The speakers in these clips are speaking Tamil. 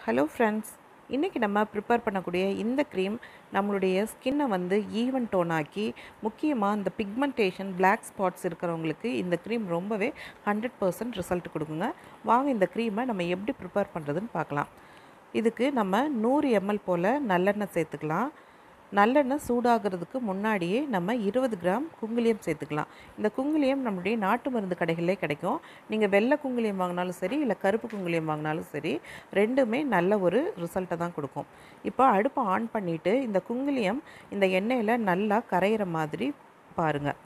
ஹலோ ஃப்ரெண்ட்ஸ் இன்றைக்கி நம்ம ப்ரிப்பேர் பண்ணக்கூடிய இந்த க்ரீம் நம்மளுடைய ஸ்கின்னை வந்து ஈவன் டோன் ஆக்கி முக்கியமாக இந்த பிக்மெண்டேஷன் பிளாக் ஸ்பாட்ஸ் இருக்கிறவங்களுக்கு இந்த க்ரீம் ரொம்பவே ஹண்ட்ரட் பர்சன்ட் ரிசல்ட் கொடுக்குங்க வாங்க இந்த க்ரீமை நம்ம எப்படி ப்ரிப்பேர் பண்ணுறதுன்னு பார்க்கலாம் இதுக்கு நம்ம நூறு எம்எல் போல் நல்லெண்ணெய் சேர்த்துக்கலாம் நல்லெண்ணெய் சூடாகிறதுக்கு முன்னாடியே நம்ம இருபது கிராம் குங்குலியம் சேர்த்துக்கலாம் இந்த குங்குலியம் நம்மளுடைய நாட்டு மருந்து கடைகளிலே கிடைக்கும் நீங்கள் வெள்ளை குங்குலியம் வாங்கினாலும் சரி இல்லை கருப்பு குங்குலியம் வாங்கினாலும் சரி ரெண்டுமே நல்ல ஒரு ரிசல்ட்டை தான் கொடுக்கும் இப்போ அடுப்பை ஆன் பண்ணிவிட்டு இந்த குங்குலியம் இந்த எண்ணெயில் நல்லா கரையிற மாதிரி பாருங்கள்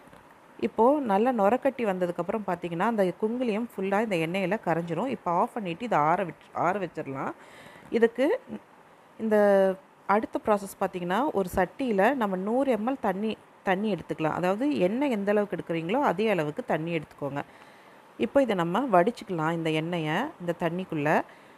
இப்போது நல்லா நுரக்கட்டி வந்ததுக்கப்புறம் பார்த்தீங்கன்னா அந்த குங்குலியம் ஃபுல்லாக இந்த எண்ணெயில் கரைஞ்சிரும் இப்போ ஆஃப் பண்ணிவிட்டு இதை ஆற வச் ஆற வச்சிடலாம் இதுக்கு இந்த அடுத்த ப்ராசஸ் பார்த்திங்கன்னா ஒரு சட்டியில் நம்ம நூறு எம்எல் தண்ணி தண்ணி எடுத்துக்கலாம் அதாவது எண்ணெய் எந்த அளவுக்கு எடுக்கிறீங்களோ அதே அளவுக்கு தண்ணி எடுத்துக்கோங்க இப்போ இதை நம்ம வடிச்சுக்கலாம் இந்த எண்ணெயை இந்த தண்ணிக்குள்ளே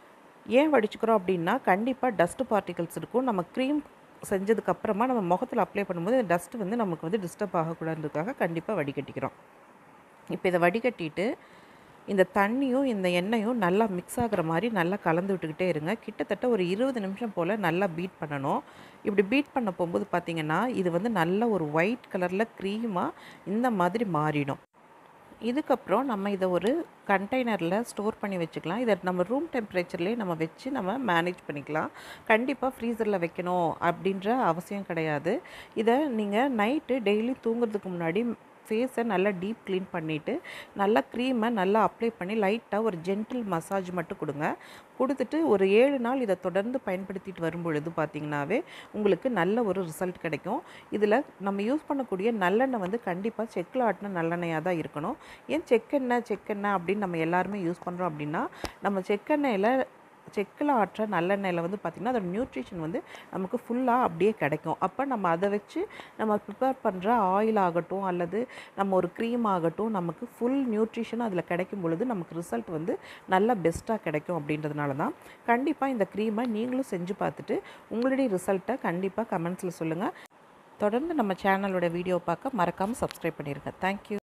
ஏன் வடிச்சுக்கிறோம் அப்படின்னா கண்டிப்பாக டஸ்ட்டு பார்ட்டிகல்ஸ் இருக்கும் நம்ம க்ரீம் செஞ்சதுக்கப்புறமா நம்ம முகத்தில் அப்ளை பண்ணும்போது இந்த டஸ்ட்டு வந்து நமக்கு வந்து டிஸ்டர்ப் ஆகக்கூடாதுன்றதுக்காக கண்டிப்பாக வடிகட்டிக்கிறோம் இப்போ இதை வடிகட்டிட்டு இந்த தண்ணியும் இந்த எண்ணெயும் நல்லா மிக்ஸ் ஆகிற மாதிரி நல்லா கலந்து விட்டுக்கிட்டே இருங்க கிட்டத்தட்ட ஒரு இருபது நிமிஷம் போல் நல்லா பீட் பண்ணணும் இப்படி பீட் பண்ண போகும்போது பார்த்திங்கன்னா இது வந்து நல்ல ஒரு ஒயிட் கலரில் க்ரீமாக இந்த மாதிரி மாறிடும் இதுக்கப்புறம் நம்ம இதை ஒரு கண்டெய்னரில் ஸ்டோர் பண்ணி வச்சுக்கலாம் இதை நம்ம ரூம் டெம்பரேச்சர்லேயே நம்ம வச்சு நம்ம மேனேஜ் பண்ணிக்கலாம் கண்டிப்பாக ஃப்ரீசரில் வைக்கணும் அப்படின்ற அவசியம் கிடையாது இதை நீங்கள் நைட்டு டெய்லி தூங்குறதுக்கு முன்னாடி ஃபேஸை நல்லா டீப் க்ளீன் பண்ணிவிட்டு நல்லா க்ரீமை நல்லா அப்ளை பண்ணி லைட்டாக ஒரு ஜென்டில் மசாஜ் மட்டும் கொடுங்க கொடுத்துட்டு ஒரு ஏழு நாள் இதை தொடர்ந்து பயன்படுத்திட்டு வரும் பொழுது பார்த்திங்கனாவே உங்களுக்கு நல்ல ஒரு ரிசல்ட் கிடைக்கும் இதில் நம்ம யூஸ் பண்ணக்கூடிய நல்லெண்ணெய் வந்து கண்டிப்பாக செக்கில் ஆட்டின நல்லெண்ணெயாக தான் இருக்கணும் ஏன் செக்கெண்ணெய் செக்கெண்ணெய் அப்படின்னு நம்ம எல்லாருமே யூஸ் பண்ணுறோம் அப்படின்னா நம்ம செக்கெண்ணெயில் செக்கில் ஆற்ற நல்லெண்ணெயில் வந்து பார்த்திங்கன்னா அதோட நியூட்ரிஷன் வந்து நமக்கு ஃபுல்லாக அப்படியே கிடைக்கும் அப்போ நம்ம அதை வச்சு நம்ம ப்ரிப்பேர் பண்ணுற ஆயில் ஆகட்டும் அல்லது நம்ம ஒரு க்ரீம் ஆகட்டும் நமக்கு ஃபுல் நியூட்ரிஷன் அதில் கிடைக்கும் பொழுது நமக்கு ரிசல்ட் வந்து நல்ல பெஸ்ட்டாக கிடைக்கும் அப்படின்றதுனால தான் கண்டிப்பாக இந்த க்ரீமை நீங்களும் செஞ்சு பார்த்துட்டு உங்களுடைய ரிசல்ட்டை கண்டிப்பாக கமெண்ட்ஸில் சொல்லுங்கள் தொடர்ந்து நம்ம சேனலோட வீடியோ பார்க்க மறக்காமல் சப்ஸ்கிரைப் பண்ணிடுங்க தேங்க்யூ